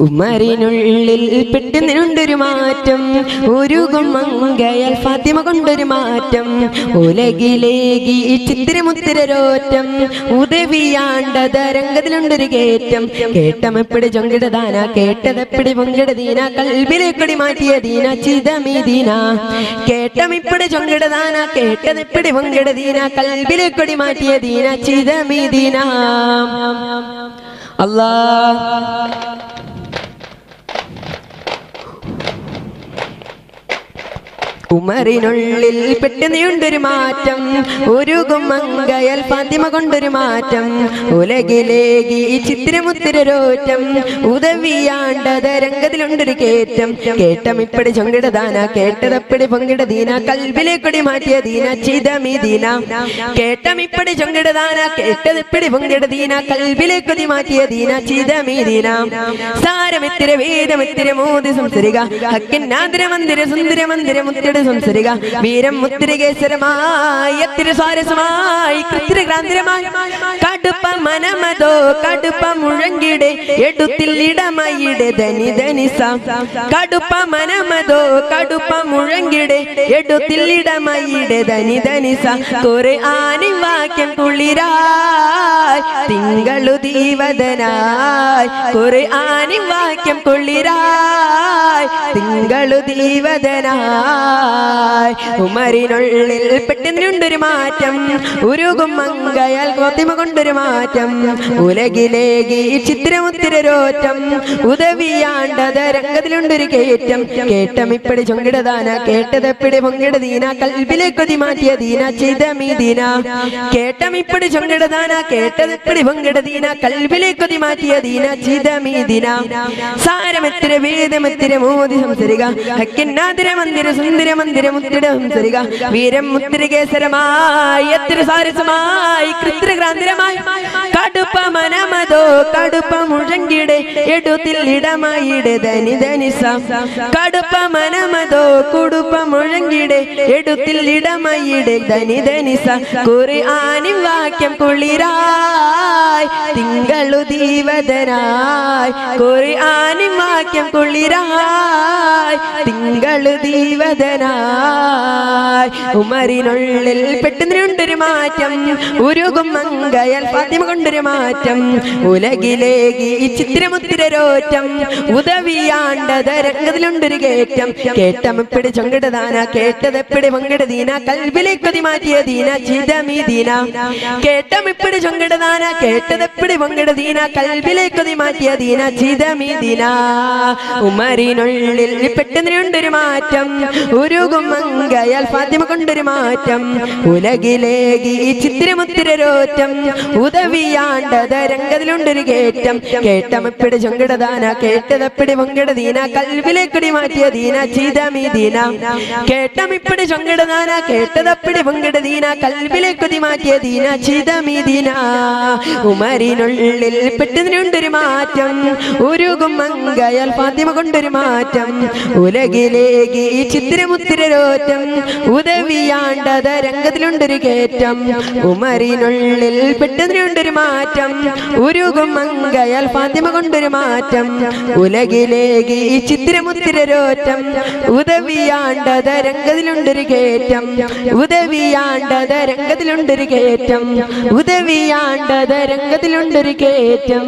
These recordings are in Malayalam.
ഉമറിനുള്ളിൽ പെട്ടെന്നുണ്ടൊരു മാറ്റം ഉരുകും മങ്കയൽ ഫാത്തിമ കൊണ്ടൊരു മാറ്റം ഉലകിലേകി ചിത്തിരമുത്തിരോറ്റം ഉദവിയാണ്ടത് രംഗത്തിലുണ്ടൊരു കേറ്റം കേട്ടമെപ്പിടി ചൊങ്കിടദാന കേട്ടതെപ്പിടി പൊങ്കിടദീന കൽബിലേക്കടി മാറ്റിയ ദീന ചിതമീദീന കേട്ടമിപ്പിടി ചൊങ്കിടദാന കേട്ടതെപ്പിടി പൊങ്കിടദീന കൽബിലേക്കടി മാറ്റിയ ദീന ചിതമീദീന അല്ലാ ഉമറിനുള്ളിൽ പെട്ടെന്നുണ്ടൊരു മാറ്റം ഉരുകും മങ്കയൽ ഫാത്തിമ കൊണ്ടൊരു മാറ്റം ഉലകിലേകി ചിത്തിരമുത്തിരോറ്റം ഉദവിയാണ്ടത് രംഗത്തിലുണ്ടൊരു കേറ്റം കേട്ടം ഇപ്പടി ചൊങ്കിടദാന കേട്ടതപ്പടി പൊങ്കിട ദീന കൽബിലേക്കൊടി മാറ്റിയ ദീന ചിതമി ദീന കേട്ടം ഇപ്പടി ചൊങ്കിടദാന കേട്ടതിപ്പടി പൊങ്കിട ദീന കൽബിലേക്കൊടി മാറ്റിയ ദീന ചിതമി ദീന സാരമിത്തിര വേദമിത്തിര മോദി സംസരിക ഹക്കിന്നാതിര മന്ദിര സുന്ദര മന്ദിര മുത്തിട സംസരിക വീരം മുത്തിരികേശ്വരമായി എത്തിരി സ്വാരസമായി കൃത്രിക്രാന്തിരമായി കടുപ്പ മനമതോ കടുപ്പ മുഴങ്കിടെ എടുത്തിൽ ഇടമയിടെ ധനി ധനിസ കടുപ്പ മനമതോ കടുപ്പ മുഴങ്കിടെ എടുത്തിൽ ഇടമയിടെ ധനി ധനിസ കുറെ ആനി വാക്യം കുളിരായി തിങ്കളു ദീവദനായി കുറെ ആനി വാക്യം കുളിരായി തിങ്കളു ദീവദനായി ഉമറിനുള്ളിൽ പെട്ടെന്നുണ്ടൊരു മാറ്റം ഉരുകും മങ്കയാൽ കോത്തിമ കൊണ്ടൊരു മാറ്റം ഉലകിലേകി ചിത്രമുത്തിരോറ്റം ഉദവിയാണ്ടത് രംഗത്തിലുണ്ടൊരു കേറ്റം കേട്ടം ഇപ്പടി ചൊങ്കിടദാന കേട്ടതെപ്പിടി പൊങ്കിട ദീന കൽബിലേക്കൊതി മാറ്റിയ ദീന ചിതമി ദീന കേട്ടം ഇപ്പടി ചൊങ്കിടദാന കേട്ടതെപ്പിടി പൊങ്കിട ദീന കൽബിലേക്കൊതി മാറ്റിയ ദീന ചിതമി ദീന സാരമെത്തിര വേദമെത്തിര മോദി സംസരിക ഹക്കിന്നാതിര മന്ദിര സുന്ദര മന്ദിര മുത്തിട സംസരിക വീരം മുത്തിരികേസരമായി എത്തിര സാരസമായി കൃത്രിക്രാന്തിരമായി കടുപ്പ മനമതോ കടുപ്പ മുഴങ്കിടെ എടുത്തിൽ ഇടമായിടെ ധനി ധനിസ കടുപ്പ മനമതോ കുടുപ്പ മുഴങ്കിടെ എടുത്തിൽ ഇടമായിടെ ധനി ധനിസ കുറി ആനി വാക്യം കുളിരായി തിങ്കളു ദീവദനായി കുറി ആനി വാക്യം കുളിരായി തിങ്കളു ദീവദനായി ഉമറിനുള്ളിൽ പെട്ടെന്നുണ്ടൊരു മാറ്റം ഉരുകും മങ്കയൽ ഫാത്തിമ കൊണ്ടൊരു മാറ്റം ഉലകിലേകി ചിത്രമുത്തിരോറ്റം ഉദവിയാണ്ടത് രംഗത്തിലുണ്ടൊരു കേറ്റം കേട്ടമെപ്പിടി ചൊങ്കിടദാന കേട്ടതെപ്പിടി പങ്കിട ദീന കൽബിലേക്കൊതി മാറ്റിയ ദീന ചിതമി ദീന കേട്ടമിപ്പിടി ചൊങ്കിടദാന കേട്ടതെപ്പിടി പങ്കിട ദീന കൽബിലേക്കൊതി മാറ്റിയ ദീന ചിതമി ദീന ഉമറിനുള്ളിൽ പെട്ടെന്നുണ്ടൊരു മാറ്റം ഉരുകും മങ്കയാൽ ഫാത്തിമ കൊണ്ടൊരു മാറ്റം ഉലകിലേകി ചിത്രമുത്തിരോറ്റം ഉദവിയാണ്ടത് രംഗത്തിലുണ്ടൊരു കേറ്റം കേട്ടമെപ്പിടി ചൊങ്കിടദാന കേട്ടതെപ്പിടി പങ്കിട ദീന കൽബിലേക്കൊടി മാറ്റിയ ദീന ചിതമി ദീന കേട്ടമിപ്പിടി ചൊങ്കിടദാന കേട്ടതപ്പിടി പങ്കിട ദീന കൽബിലേക്കൊതി മാറ്റിയ ദീന ചിതമി ദീന ഉമരിനുള്ളിൽ പെട്ടെന്നുണ്ടൊരു മാറ്റം ഉരുകും മങ്കയാൽ ഫാത്തിമ കൊണ്ടൊരു മാറ്റം ഉലകിലേകി ചിത്രമുത്തിരോറ്റം ഉദവിയാണ്ടത് രംഗത്തിലുണ്ടൊരു കേറ്റം ഉമരിനുള്ളിൽ പെട്ടെന്നുണ്ടൊരു മാറ്റം ഉരുകും മങ്കയാൽ ഫാത്തിമ കൊണ്ടൊരു മാറ്റം ഉലകിലേകി ചിത്രമുത്തിരോറ്റം ഉദവിയാണ്ടത് രംഗത്തിലുണ്ടൊരു കേറ്റം ഉദവിയാണ്ടത് രംഗത്തിലുണ്ടൊരു കേറ്റം ഉദവിയാണ്ടത് രംഗത്തിലുണ്ടൊരു കേറ്റം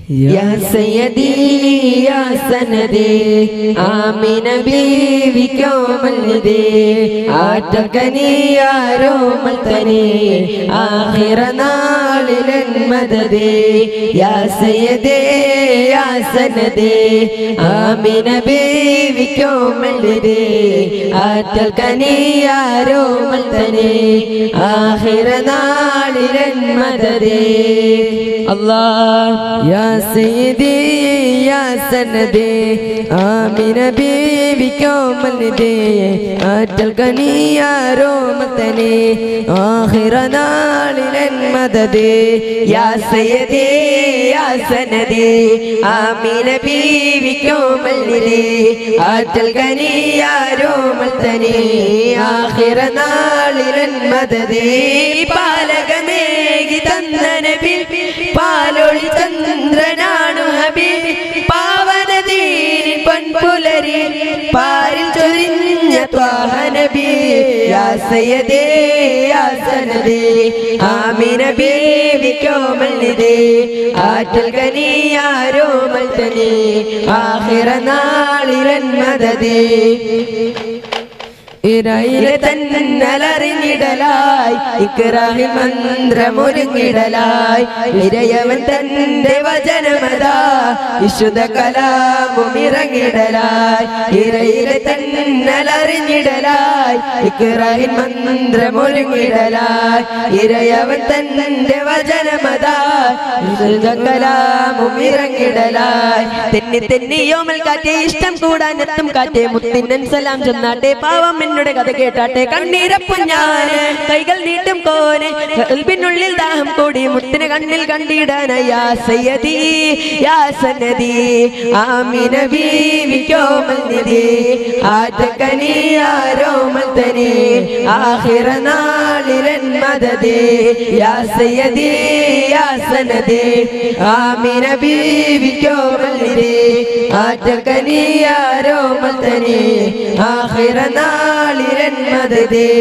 يا سيدي يا سندي ആമിന ബീവിക്കോമല്ലതേ ആറ്റക്കനിയാരോമൽ തനി ആഹിറ നാളിലൻ മദദേ യാ സയ്യദേ യാ സനദേ ആമിന ബീവിക്കോമല്ലതേ ആറ്റൽ കനിയാരോമൽ തനി ആഹിറ നാളിലൻ മദദേ അല്ലാഹ് യാ സയ്യിദി യാ സനദേ ആമിന ബീവിക്കോമല്ലതേ ആറ്റൽ കനിയാരോമത്തനെ ആഹിറ നാളിലൻ മദദേ യാ സയ്യിദി യാ സനദേ ആമിന ബീവിക്കോമല്ലതേ ആറ്റൽ കനിയാരോമത്തനെ ആഹിറ നാളിലൻ മദദേ പാലകമേകി തന്ന നബി പാലൊളി ചന്ദ്രനാണു ഹബി പാവനദീനിൻ പൊൻപുലരി പാരിൽ ചൊരിഞ്ഞ ത്വാഹ നബി യാ സയ്യദേ യാ സനദേ ആമിന ബീവി കോമൽനിദേ ആറ്റൽ കനിയാരോമൽ തനി ആഖിറ നാളിലൻ മദദേ ഇരയിലെ തന്നലറിഞ്ഞിടലായി ഇക്രാഹിൽ മന്ത്രമൊരുങ്ങിടലായി ഇരയവൻ തന്റെ വചനമതാ വിശുദ്ധ കലാമും ഇറങ്ങിടലായി ഇരയിലെ തന്നലറിഞ്ഞിടലായി ഇക്രാഹിൽ മന്ത്രമൊരുങ്ങിടലായി ഇരയവൻ തന്റെ വചനമതാ വിശുദ്ധ കലാമും ഇറങ്ങിടലായി തെന്നി തെന്നിയോമൽ കാറ്റെ ഇഷ്ടം കൂടാനെത്തും കാറ്റെ മുത്തിന്നൻ സലാം ചെന്നാട്ടെ പാവം എന്നോട് കഥ കേട്ടാട്ടെ കണ്ണീരപ്പും ഞാന് കൈകൾ നീട്ടും കോന് കൽബിനുള്ളിൽ ദാഹം കൂടി മുത്തിന് കണ്ണിൽ കണ്ടിടാനയാ സയ്യദി യാ സന്നദി ആമിന ബീവിക്കോമൽ നിധി ആറ്റക്കനിയാരോമൽ തനി ആഹിറ നാളിലൻ മദദേ യാ സയ്യദി യാ സനദി ആമിന ബീവിക്കോമൽ നിധി ആറ്റക്കനിയാരോമൽ തനി ആഹിറ നാളിലൻ മദദേ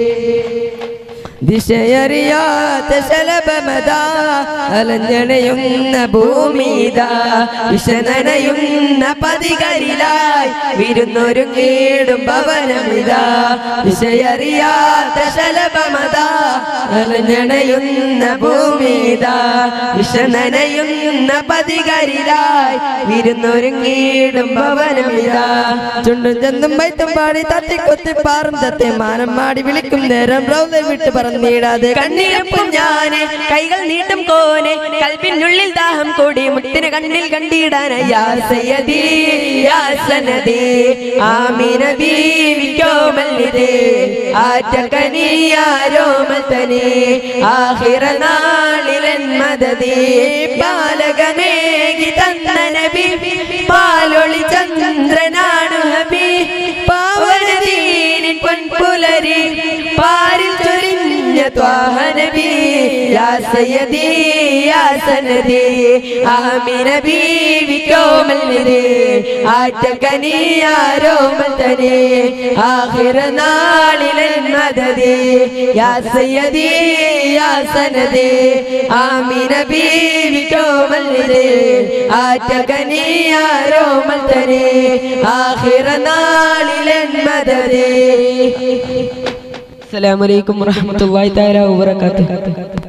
ദിശയറിയാത്ത ശലഭമതാ അലഞ്ഞണയുന്ന ഭൂമിതാ വിഷനനയുന്ന പതികരിലായി വിരുന്നൊരുങ്ങിടും ഭവനമിതാ ദിശയറിയാത്ത ശലഭമതാ അലഞ്ഞണയുന്ന ഭൂമിതാ വിഷനനയുന്ന പതികരിലായി വിരുന്നൊരുങ്ങിടും ഭവനമിതാ ചുണ്ടും ചെന്തും വൈത്തും പാടി തത്തിക്കൊത്തി പാറും തത്തെ മാനം മാടി വിളിക്കും നേരം റൗല വിട്ട് പറന്നിടാതെ കണ്ണിരപ്പും ഞാന് കൈകൾ നീട്ടും കോന് കൽപ്പിനുള്ളിൽ ദാഹം കൂടി മുത്തിന് കണ്ണിൽ കണ്ടിടാനയാ സയ്യദി യാ സനദി ആമിന ബീവിക്കോമല്ലിതേ ആറ്റൽ കനിയാരോമൽ തനി ആഹിറ നാളിലൻ മദദി ബാലകമേകി തന്ന നബി പാലൊളി ചന്ദ്രനാണു ഹബി പാവനദീനിൻ പൊൻപുലരി പാരിൽ ചൊരിഞ്ഞ ത്വാഹ നബി യാ സയ്യദി യാ സനദി ആമിന ബീവി കോമൽ നിധി ആറ്റൽ കനിയാരോമൽ തനി ആഖിറ നാളിലൻ മദദി യാ സയ്യദി യാ സനദി ആമിന ബീവി കോമൽ നിധി ആറ്റൽ കനിയാരോമൽ തനി ആഖിറ നാളിലൻ മദദി അസ്സലാമു അലൈക്കും വറഹ്മത്തുള്ളാഹി തആല വബറകാതുഹു